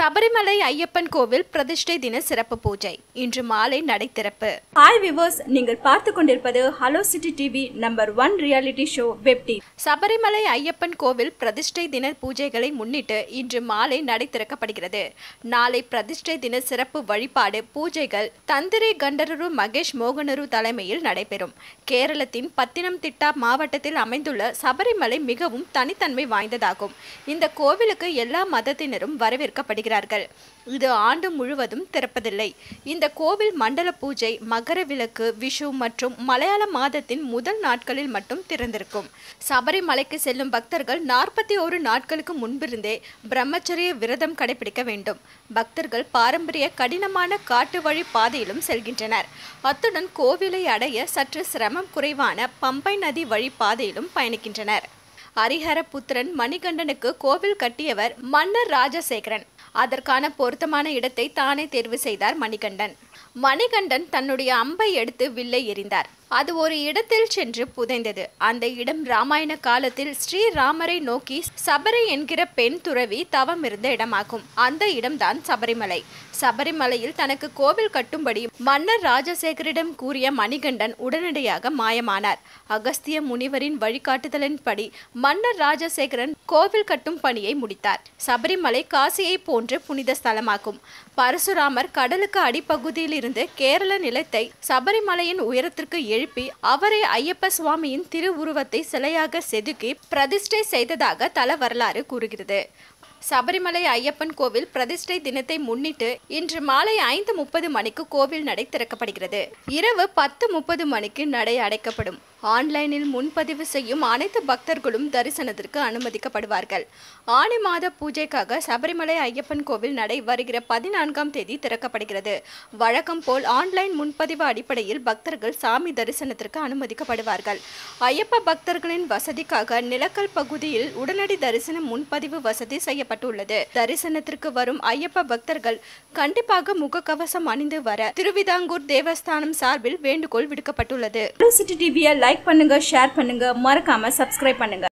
சபரிமலை ஐயப்பன் கோவில் பிரதிஷ்டை தின சிறப்பு பூஜை இன்று மாலை நடை திறப்பு ஹாய் விவர்ஸ் நீங்கள் பார்த்து கொண்டிருப்பது hello city TV number one reality show web TV Sabarimala Ayyappan கோவில் பிரதிஷ்டை தின பூஜைகளை முன்னிட்டு இன்று மாலை நடை திறக்கப்படுகிறது நாளை பிரதிஷ்டை தின சிறப்பு வழிபாடு பூஜைகள் தந்திரி கண்டரரு மகேஷ் மோகனரு தலைமையில் நடைபெறும் கேரளத்தின் பத்தினம்திட்டா மாவட்டத்தில் அமைந்துள்ள சபரிமலை மிகவும் தனித்தன்மை வாய்ந்ததாகும் இந்த கோவிலுக்கு எல்லா மதத்தினரும் வரவேற்கப்படுகிறார்கள் இது ஆண்டு முழுவதும் திறப்பதில்லை இந்த கோவில் மண்டல பூஜை மகர விளக்கு விஷு மற்றும் மலையாள மாதத்தின் முதல் நாட்களில் மட்டும் திறந்திருக்கும் சபரிமலைக்கு செல்லும் பக்தர்கள் நாற்பத்தி ஒரு நாட்களுக்கு முன்பிருந்தே பிரம்மச்சரிய விரதம் கடைபிடிக்க வேண்டும் பக்தர்கள் பாரம்பரிய கடினமான காட்டு வழி பாதையிலும் செல்கின்றனர் அத்துடன் கோவிலை அடைய சற்று சிரமம் குறைவான பம்பை நதி வழி பாதையிலும் பயணிக்கின்றனர் ஹரிஹரபுத்திரன் மணிகண்டனுக்கு கோவில் கட்டியவர் மன்னர் ராஜசேகரன் அதற்கான பொருத்தமான இடத்தை தானே தேர்வு செய்தார் மணிகண்டன் மணிகண்டன் தன்னுடைய அம்பை எடுத்து வில்லை எறிந்தார் அது ஒரு இடத்தில் சென்று புதைந்தது அந்த இடம் ராமாயண காலத்தில் ஸ்ரீராமரை நோக்கி சபரி என்கிற பெண் துறவி தவம் இருந்த இடமாகும் அந்த இடம்தான் சபரிமலை சபரிமலையில் தனக்கு கோவில் கட்டும்படி மன்னர் ராஜசேகரிடம் கூறிய மணிகண்டன் உடனடியாக மாயமானார் அகஸ்திய முனிவரின் வழிகாட்டுதலின்படி மன்னர் ராஜசேகரன் கோவில் கட்டும் பணியை முடித்தார் சபரிமலை காசியை போன்று புனித ஸ்தலமாகும் பரசுராமர் கடலுக்கு அடிப்பகுதியில் இருந்து கேரள நிலத்தை சபரிமலையின் உயரத்திற்கு எழுப்பி அவரை ஐயப்ப சுவாமியின் திருவுருவத்தை சிலையாக செதுக்கி பிரதிஷ்டை செய்ததாக தல வரலாறு கூறுகிறது சபரிமலை ஐயப்பன் கோவில் பிரதிஷ்டை தினத்தை முன்னிட்டு இன்று மாலை ஐந்து முப்பது மணிக்கு கோவில் நடை திறக்கப்படுகிறது இரவு பத்து முப்பது மணிக்கு நடை அடைக்கப்படும் ஆன்லைனில் முன்பதிவு செய்யும் அனைத்து பக்தர்களும் தரிசனத்திற்கு அனுமதிக்கப்படுவார்கள் ஆணி மாத பூஜைக்காக சபரிமலை ஐயப்பன் கோவில் நடை வருகிற பதினான்காம் தேதி திறக்கப்படுகிறது வழக்கம் போல் ஆன்லைன் முன்பதிவு அடிப்படையில் பக்தர்கள் சாமி தரிசனத்திற்கு அனுமதிக்கப்படுவார்கள் ஐயப்ப பக்தர்களின் வசதிக்காக நிலக்கல் பகுதியில் உடனடி தரிசன முன்பதிவு வசதி செய்யப்பட்டுள்ளது தரிசனத்திற்கு வரும் ஐயப்ப பக்தர்கள் கண்டிப்பாக முகக்கவசம் அணிந்து வர திருவிதாங்கூர் தேவஸ்தானம் சார்பில் வேண்டுகோள் விடுக்கப்பட்டுள்ளது ஹலோ சிட்டி டிவியை லைக் பண்ணுங்க ஷேர் பண்ணுங்க மறக்காம சப்ஸ்கிரைப் பண்ணுங்க